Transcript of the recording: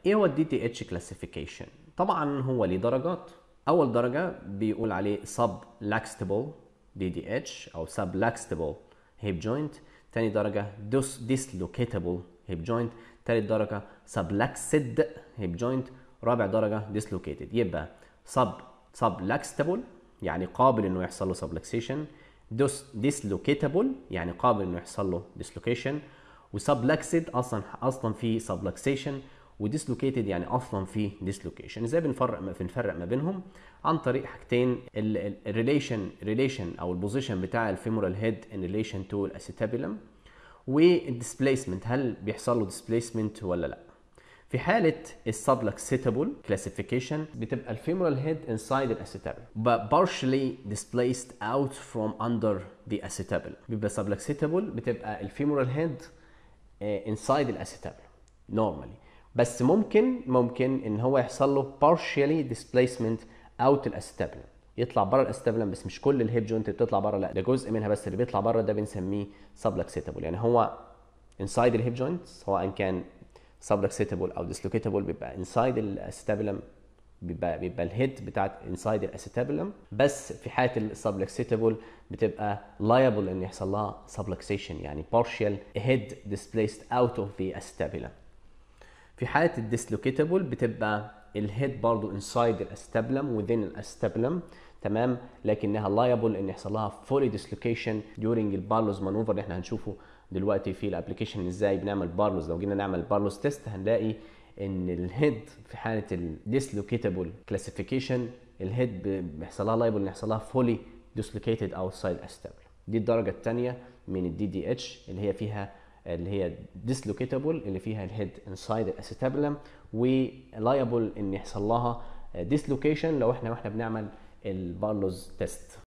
ايه هو الدي تي اتش كلاسيفيكيشن طبعا هو ليه درجات اول درجه بيقول عليه سب لاكستبل دي دي اتش او سب لاكستبل هيب جوينت تاني درجه دوس ديسلوكيتابل هيب جوينت تالت درجه سبلاكسد هيب جوينت رابع درجه ديسلوكيتد يبقى سب سبلاكستبل يعني قابل انه يحصل له سبلكسيشن دوس ديسلوكيتابل يعني قابل انه يحصل له ديسلوكيشن وسبلكسد اصلا اصلا في سبلكسيشن وديسلوكيتد يعني اصلا في ديسلوكيشن ازاي بنفرق بنفرق ما بينهم عن طريق حاجتين الريليشن ريليشن او البوزيشن بتاع الفيمورال هيد ان ريليشن تو الاسيتابيلم والديسبيسمنت هل بيحصل له ديسبيسمنت ولا لا في حالة السبلكسيتابل كلاسيفيكيشن بتبقى الفيمورال هيد inside الاسيتابل but partially displaced out from under the acetabulum بيبقى subluxatable بتبقى الفيمورال هيد inside الاسيتابل normally بس ممكن ممكن ان هو يحصل له partially displacement out الاسيتابلم يطلع بره الاسيتابلم بس مش كل الهيب جوينت بتطلع بره لا ده جزء منها بس اللي بيطلع بره ده بنسميه subluxatable يعني هو inside الهيب جوينت سواء كان subluxatable او dislocated بيبقى inside الاسيتابلم بيبقى بيبقى الهيد بتاعت inside الاسيتابلم بس في حاله السبلكسيتابل بتبقى liable ان يحصل لها subluxation يعني partial head displaced out of the acetabulum في حاله الديسلوكيتابل بتبقى الهيد برضو انسايد الاستابلم within الاستابلم تمام لكنها liable ان يحصل لها fully dislocation during البارلوز مانوفر اللي احنا هنشوفه دلوقتي في الابلكيشن ازاي بنعمل بارلوز لو جينا نعمل بارلوز تيست هنلاقي ان الهيد في حاله الديسلوكيتابل كلاسيفيكيشن الهيد بيحصل لها liable ان يحصل لها fully dislocated outside الاستابلم دي الدرجه الثانيه من الدي دي اتش اللي هي فيها اللي هي ديسلوكيتابل اللي فيها الهيد انسايد الاسيتابلم ولايبل ان يحصل لها ديسلوكيشن لو احنا واحنا بنعمل البارلوز تيست